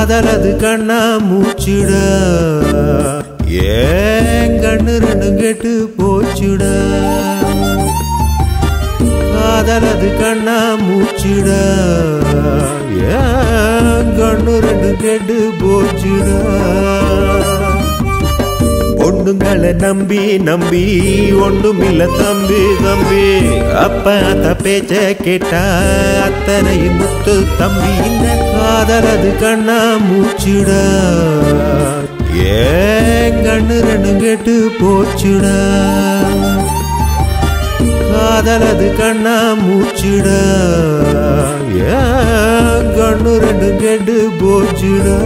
காதலது கண்ணா மூச்சுட ஏன் கண்ணு ரெண்டும் கெட்டு போச்சுட காதலது கண்ணா மூச்சுட ஏன் கண்ணு ரெண்டும் கெட்டு போச்சுட பொண்ணுங்களை நம்பி நம்பி ஒண்ணுமில்ல தம்பி தம்பி அப்ப அத்த பேச்ச கேட்டா அத்தனை முத்து தம்பி இந்த காதலது கண்ணா மூச்சுட ஏன் கண்ணு ரெண்டு கேட்டு போச்சுட காதலது கண்ணா மூச்சுட ஏன் கண்ணு ரெண்டு கேட்டு போச்சுடா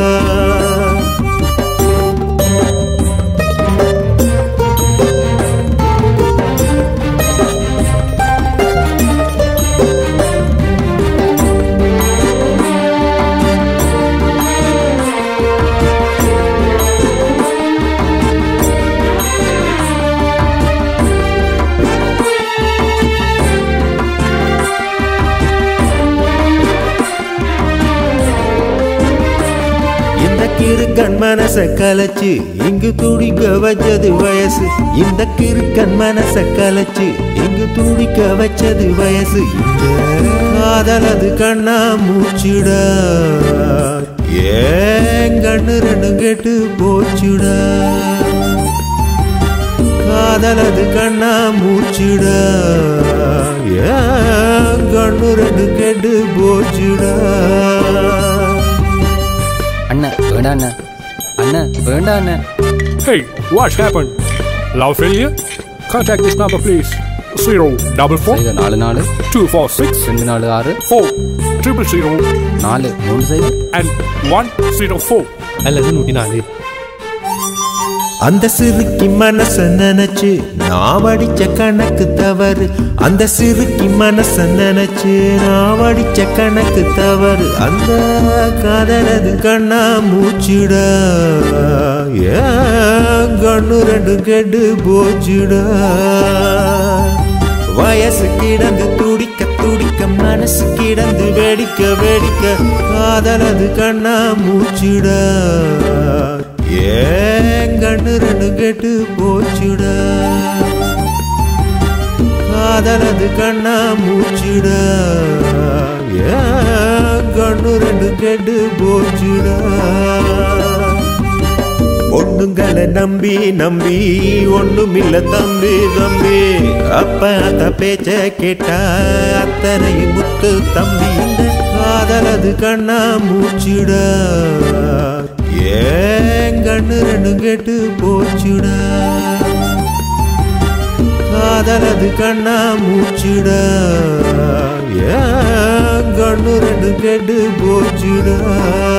இந்த கிறுக்கன் மனச கலைச்சு இங்கு துடிக்க வச்சது வயசு இந்த கிறுக்கன் மனச கலைச்சு இங்கு துடிக்க வச்சது வயசு இந்த காதலது கண்ணா மூச்சுட ஏன் கண்ணு ரெண்டு கெட்டு போச்சுட காதலது கண்ணா மூச்சுட ஏன் கண்ணு ரெண்டு கெட்டு போச்சுடா அண்ணன் வேண்டாம் அண்ணன் அண்ணன் வேண்டாம் அண்ணன் Hey, what happened? Love failure? Contact this number, please. Zero double four சைவர் நாலு நாலு two four six ரெண்டு நாலு ஆறு four triple zero நாலு மூணு சைவர் and one zero four. அல்லது நூற்றி நாலு அந்த சிறுக்கி மனச நினைச்சு நான் வடிச்ச கணக்கு தவறு அந்த சிறுக்கி மனச நினைச்சு நான் வடிச்ச கணக்கு தவறு அந்த காதலது கண்ணா மூச்சுட ஏன் கண்ணு ரெண்டு கெடு போச்சுடா வயசு கிடந்து துடிக்க துடிக்க மனசு கிடந்து வெடிக்க வெடிக்க காதலது கண்ணா மூச்சுட ஏன் கண்ணு ரெண்டு கெட்டு போச்சுட காதலது கண்ணா மூச்சுட ஏன் கண்ணு ரெண்டு கெட்டு போச்சுடா பொண்ணுங்களை நம்பி நம்பி ஒண்ணுமில்ல தம்பி தம்பி அப்ப அத்த பேச்ச கேட்டா அத்தனை முத்து தம்பி இந்த காதலது கண்ணா மூச்சுட ஏன் கண்ணு ரெண்டு கெட்டு போச்சுட காதலது கண்ணா மூச்சுட ஏன் கண்ணு ரெண்டு கெட்டு போச்சுடா